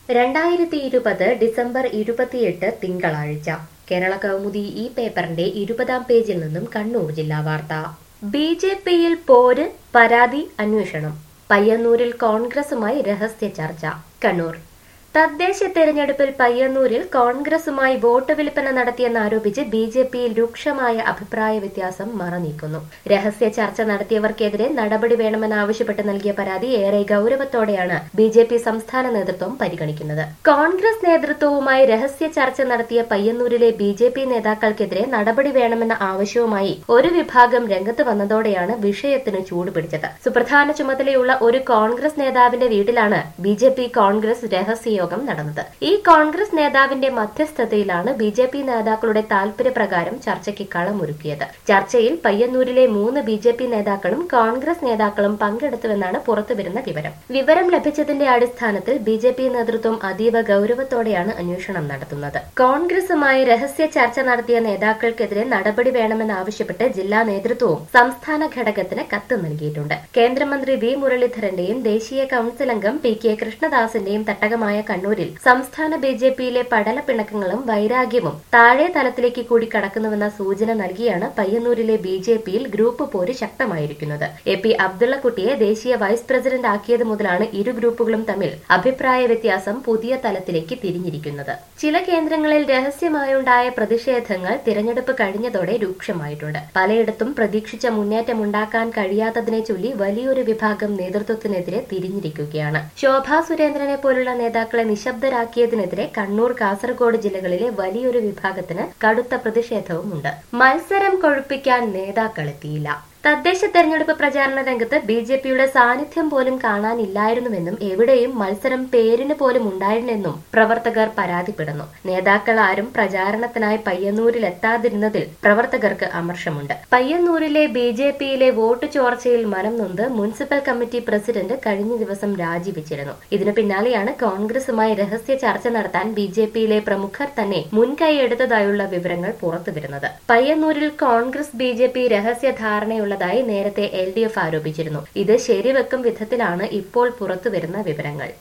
രണ്ടായിരത്തി ഇരുപത് ഡിസംബർ ഇരുപത്തിയെട്ട് തിങ്കളാഴ്ച കേരള കൗമുദി ഈ പേപ്പറിന്റെ ഇരുപതാം പേജിൽ നിന്നും കണ്ണൂർ ജില്ലാ വാർത്ത ബി ജെ പിയിൽ പോര് പരാതി അന്വേഷണം പയ്യന്നൂരിൽ കോൺഗ്രസുമായി രഹസ്യ ചർച്ച കണ്ണൂർ തദ്ദേശ തെരഞ്ഞെടുപ്പിൽ പയ്യന്നൂരിൽ കോൺഗ്രസുമായി വോട്ട് വിൽപ്പന നടത്തിയെന്നാരോപിച്ച് ബി ജെ പിയിൽ രൂക്ഷമായ അഭിപ്രായ വ്യത്യാസം മറനീക്കുന്നു രഹസ്യ ചർച്ച നടത്തിയവർക്കെതിരെ നടപടി വേണമെന്നാവശ്യപ്പെട്ട് നൽകിയ പരാതി ഏറെ ഗൌരവത്തോടെയാണ് ബി ജെ പി സംസ്ഥാന നേതൃത്വം പരിഗണിക്കുന്നത് കോൺഗ്രസ് നേതൃത്വവുമായി രഹസ്യ ചർച്ച നടത്തിയ പയ്യന്നൂരിലെ ബി ജെ പി നേതാക്കൾക്കെതിരെ നടപടി വേണമെന്ന ആവശ്യവുമായി ഒരു വിഭാഗം രംഗത്ത് വന്നതോടെയാണ് വിഷയത്തിന് ചൂടുപിടിച്ചത് സുപ്രധാന ചുമതലയുള്ള ഒരു കോൺഗ്രസ് നേതാവിന്റെ വീട്ടിലാണ് ബി ജെ പി കോൺഗ്രസ് രഹസ്യ യോഗം നടന്നത് ഈ കോൺഗ്രസ് നേതാവിന്റെ മധ്യസ്ഥതയിലാണ് ബി ജെ പി നേതാക്കളുടെ താൽപര്യപ്രകാരം ചർച്ചയ്ക്ക് കളമൊരുക്കിയത് ചർച്ചയിൽ പയ്യന്നൂരിലെ മൂന്ന് ബി ജെ പി നേതാക്കളും കോൺഗ്രസ് നേതാക്കളും പങ്കെടുത്തുവെന്നാണ് പുറത്തുവരുന്ന വിവരം വിവരം ലഭിച്ചതിന്റെ അടിസ്ഥാനത്തിൽ ബി ജെ പി നേതൃത്വം അതീവ ഗൌരവത്തോടെയാണ് അന്വേഷണം നടത്തുന്നത് കോൺഗ്രസുമായി രഹസ്യ ചർച്ച നടത്തിയ നേതാക്കൾക്കെതിരെ നടപടി വേണമെന്നാവശ്യപ്പെട്ട് ജില്ലാ നേതൃത്വവും സംസ്ഥാന ഘടകത്തിന് കത്ത് നൽകിയിട്ടുണ്ട് കേന്ദ്രമന്ത്രി വി മുരളീധരന്റെയും ദേശീയ കൌൺസിൽ അംഗം പി കെ കൃഷ്ണദാസിന്റെയും തട്ടകമായ കണ്ണൂരിൽ സംസ്ഥാന ബി ജെ പിയിലെ പടലപ്പിണക്കങ്ങളും വൈരാഗ്യവും താഴെ തലത്തിലേക്ക് കൂടി കടക്കുന്നുവെന്ന സൂചന നൽകിയാണ് പയ്യന്നൂരിലെ ബി ജെ പിയിൽ ഗ്രൂപ്പ് പോര് ശക്തമായിരിക്കുന്നത് എ പി അബ്ദുള്ളക്കുട്ടിയെ ദേശീയ വൈസ് പ്രസിഡന്റ് ആക്കിയത് മുതലാണ് ഇരു ഗ്രൂപ്പുകളും തമ്മിൽ അഭിപ്രായ വ്യത്യാസം പുതിയ തലത്തിലേക്ക് തിരിഞ്ഞിരിക്കുന്നത് ചില കേന്ദ്രങ്ങളിൽ രഹസ്യമായുണ്ടായ പ്രതിഷേധങ്ങൾ തിരഞ്ഞെടുപ്പ് കഴിഞ്ഞതോടെ രൂക്ഷമായിട്ടുണ്ട് പലയിടത്തും പ്രതീക്ഷിച്ച മുന്നേറ്റം ഉണ്ടാക്കാൻ കഴിയാത്തതിനെ ചൊല്ലി വലിയൊരു വിഭാഗം നേതൃത്വത്തിനെതിരെ തിരിഞ്ഞിരിക്കുകയാണ് ശോഭാ സുരേന്ദ്രനെ പോലുള്ള നേതാക്കളെ നിശബ്ദരാക്കിയതിനെതിരെ കണ്ണൂർ കാസർഗോഡ് ജില്ലകളിലെ വലിയൊരു വിഭാഗത്തിന് കടുത്ത പ്രതിഷേധവുമുണ്ട് മത്സരം കൊഴുപ്പിക്കാൻ നേതാക്കളെത്തിയില്ല തദ്ദേശ തെരഞ്ഞെടുപ്പ് പ്രചാരണ രംഗത്ത് ബി ജെ പിയുടെ സാന്നിധ്യം പോലും കാണാനില്ലായിരുന്നുവെന്നും എവിടെയും മത്സരം പേരിന് പോലും ഉണ്ടായിരുന്നെന്നും പ്രവർത്തകർ പരാതിപ്പെടുന്നു നേതാക്കൾ ആരും പ്രചാരണത്തിനായി പയ്യന്നൂരിൽ എത്താതിരുന്നതിൽ പ്രവർത്തകർക്ക് അമർഷമുണ്ട് പയ്യന്നൂരിലെ ബി ജെ പിയിലെ വോട്ട് ചോർച്ചയിൽ മനം നൊന്ത് മുനിസിപ്പൽ കമ്മിറ്റി പ്രസിഡന്റ് കഴിഞ്ഞ ദിവസം രാജിവെച്ചിരുന്നു ഇതിനു പിന്നാലെയാണ് കോൺഗ്രസുമായി രഹസ്യ ചർച്ച നടത്താൻ ബി ജെ പിയിലെ പ്രമുഖർ തന്നെ മുൻകൈയെടുത്തതായുള്ള വിവരങ്ങൾ പുറത്തുവരുന്നത് പയ്യന്നൂരിൽ കോൺഗ്രസ് ബി ജെ പി രഹസ്യ ധാരണയുള്ള ഉള്ളതായി നേരത്തെ എൽ ഡി എഫ് ആരോപിച്ചിരുന്നു ഇത് ശരിവെക്കും വിധത്തിലാണ് ഇപ്പോൾ പുറത്തുവരുന്ന വിവരങ്ങൾ